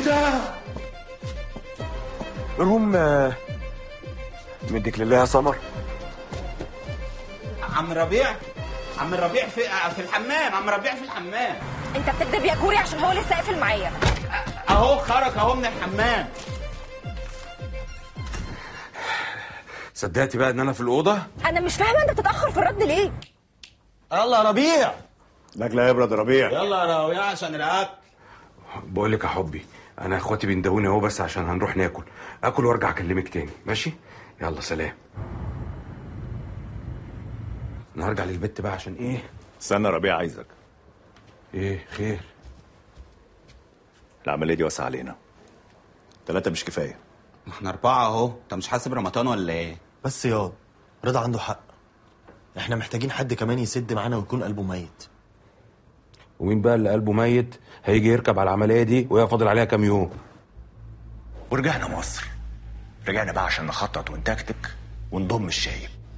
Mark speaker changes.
Speaker 1: انت المهم آه، مديك لله يا سمر
Speaker 2: عم ربيع عم ربيع في في الحمام عم ربيع في الحمام
Speaker 3: انت بتكذب يا كوري عشان هو لسه قافل معايا
Speaker 2: اهو خرج اهو من الحمام
Speaker 1: صدقتي بقى ان انا في الاوضه
Speaker 3: انا مش فاهمه انت بتتاخر في الرد ليه
Speaker 2: يلا يا ربيع
Speaker 4: لا يبرد ربيع
Speaker 2: يلا يا ربيع عشان الاكل
Speaker 1: بقول لك يا حبي انا اخواتي بيندهوني اهو بس عشان هنروح ناكل اكل وارجع اكلمك تاني ماشي يلا سلام انا هرجع للبيت بقى عشان ايه
Speaker 4: استنى ربيع عايزك
Speaker 1: ايه خير
Speaker 4: العمليه دي واسعه علينا ثلاثه مش كفايه
Speaker 2: ما احنا اربعه اهو انت مش حاسب رمضان ولا ايه
Speaker 5: بس ياض رضا عنده حق احنا محتاجين حد كمان يسد معانا ويكون قلبه ميت
Speaker 1: ومين بقى اللي قلبه ميت هيجي يركب على العمليه دي وهي فاضل عليها كام يوم
Speaker 6: ورجعنا مصر رجعنا بقى عشان نخطط ونتكتك ونضم الشايب